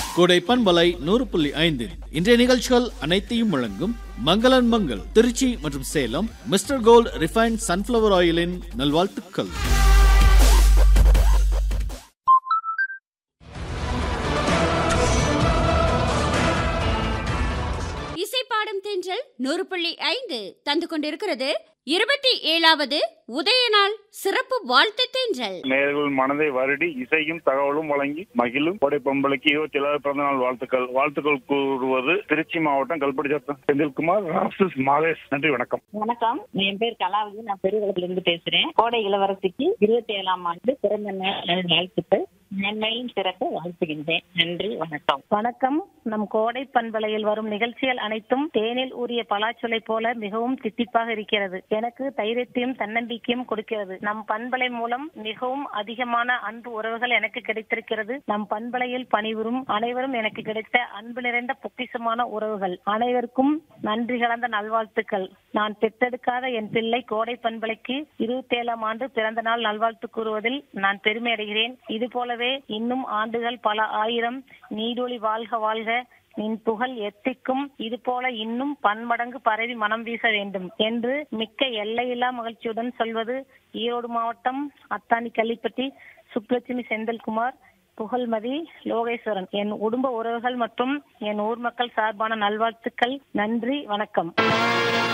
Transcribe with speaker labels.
Speaker 1: கோடை பண்பலை நூறு புள்ளி ஐந்து இன்றைய நிகழ்ச்சிகள் அனைத்தையும் வழங்கும் மங்களன் மங்கள் திருச்சி மற்றும் Salem Mister Gold refined sunflower ஆயிலின் நல்வாழ்த்துக்கள்
Speaker 2: இசைப்பாடும் தென்றல் நூறு புள்ளி ஐந்து தந்து கொண்டிருக்கிறது இருபத்தி ஏழாவது உதயநாள் சிறப்பு வாழ்த்து தென்றல்
Speaker 3: நேர்கள் மனதை வருடி இசையும் தகவலும் வழங்கி மகிழும் கொடை பொம்பளைக்கு இருபத்தி ஏழாவது பிறந்த நாள் வாழ்த்துக்கள் வாழ்த்துக்கள் கூறுவது திருச்சி மாவட்டம் கல்படி சட்டம் செந்தில்குமார் ராசஸ் மாதேஷ் நன்றி வணக்கம்
Speaker 4: வணக்கம் என் பேர் கலாவதி நான் பெருவளத்துல இருந்து பேசுறேன் கோடை இளவரசிக்கு இருபத்தி ஏழாம் ஆண்டு பிறந்த நாள் வாழ்த்துக்கள் நன்மையும் சிறக்க வாழ்த்துகின்றேன் நன்றி வணக்கம்
Speaker 5: வணக்கம் நம் கோடை பண்பலையில் வரும் நிகழ்ச்சிகள் அனைத்தும் தேனில் ஊறிய பலாச்சொலை போல மிகவும் தித்திப்பாக இருக்கிறது எனக்கு தைரியத்தையும் தன்னம்பிக்கையும் கொடுக்கிறது நம் பண்பலை மூலம் மிகவும் அதிகமான அன்பு உறவுகள் எனக்கு கிடைத்திருக்கிறது நம் பண்பலையில் பணிபுரும் அனைவரும் எனக்கு கிடைத்த அன்பு நிறைந்த பொக்கிஷமான உறவுகள் அனைவருக்கும் நன்றி கலந்த நல்வாழ்த்துக்கள் நான் பெற்றெடுக்காத என் பிள்ளை கோடை பண்பலைக்கு இருபத்தி ஏழாம் ஆண்டு பிறந்த நாள் நல்வாழ்த்து கூறுவதில் நான் பெருமை அடைகிறேன் இது போலவே இன்னும் ஆண்டுகள் பல ஆயிரம் நீடொளி வாழ்க வாழ்க நின் புகழ் எத்திக்கும் இது போல இன்னும் பன்மடங்கு பரவி மனம் வீச வேண்டும் என்று மிக்க எல்லையில்லா மகிழ்ச்சியுடன் சொல்வது ஈரோடு மாவட்டம் அத்தானி கள்ளிப்பட்டி சுப்லட்சுமி செந்தில்குமார் புகழ்மதி லோகேஸ்வரன் என் குடும்ப உறவுகள் மற்றும் என் ஊர் மக்கள் சார்பான நல்வாழ்த்துக்கள் நன்றி வணக்கம்